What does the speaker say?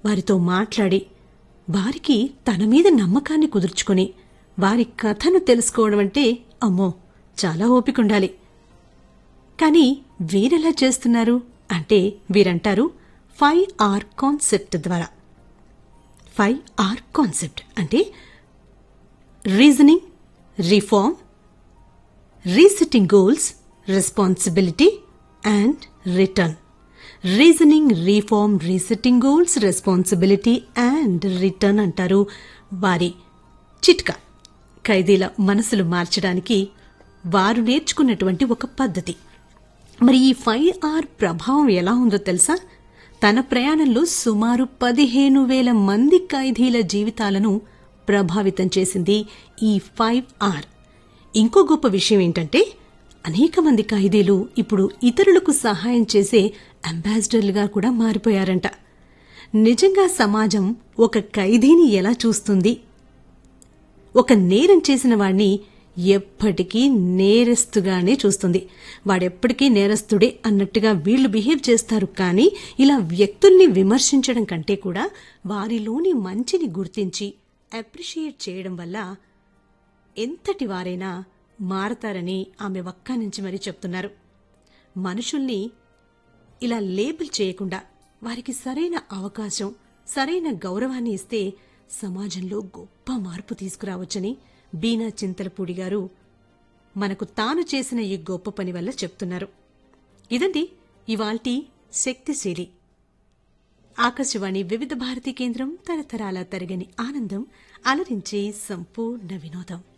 వారితో మాట్లాడి వారికి తన మీద నమ్మకాన్ని కుదుర్చుకొని వారి కథను తెలుసుకోవడం అంటే అమ్మో చాలా ఓపికండాలి కానీ వీరెలా చేస్తున్నారు అంటే వీరంటారు ఫైవ్ ఆర్ కాన్సెప్ట్ ద్వారా ఫైవ్ ఆర్ కాన్సెప్ట్ అంటే reasoning reform resetting goals responsibility and return reasoning reform resetting goals responsibility and return అంటారు వారి చిట్కా ఖైదీల మనసులు మార్చడానికి వారు నేర్చుకున్నటువంటి ఒక పద్ధతి మరి ఈ ఫైవ్ ఆర్ ప్రభావం ఎలా ఉందో తెలుసా తన ప్రయాణంలో సుమారు పదిహేను వేల మంది ఖైదీల జీవితాలను ప్రభావితం చేసింది ఈ ఫైవ్ ఆర్ ఇంకో గొప్ప విషయం ఏంటంటే అనేక మంది ఖైదీలు ఇప్పుడు ఇతరులకు సహాయం చేసే అంబాసిడర్లుగా కూడా మారిపోయారంట నిజంగా సమాజం ఒక ఖైదీని ఎలా చూస్తుంది ఒక నేరం చేసిన వాడిని ఎప్పటికీ నేరస్తుగానే చూస్తుంది వాడెప్పటికీ నేరస్తుడే అన్నట్టుగా వీళ్లు బిహేవ్ చేస్తారు కానీ ఇలా వ్యక్తుల్ని విమర్శించడం కంటే కూడా వారిలోని మంచిని గుర్తించి అప్రిషియేట్ చేయడం వల్ల ఎంతటి వారైనా మారతారని ఆమె వక్క నుంచి మరీ చెప్తున్నారు మనుషుల్ని ఇలా లేబుల్ చేయకుండా వారికి సరైన అవకాశం సరైన గౌరవాన్ని ఇస్తే సమాజంలో గొప్ప మార్పు తీసుకురావచ్చని బీనా చింతలపూడి గారు మనకు తాను చేసిన ఈ గొప్ప పని వల్ల చెప్తున్నారు ఇదండి ఇవాల్టి శక్తిశీలి ఆకాశవాణి వివిధ భారతి కేంద్రం తరతరాల తరగని ఆనందం అలరించే సంపూర్ణ వినోదం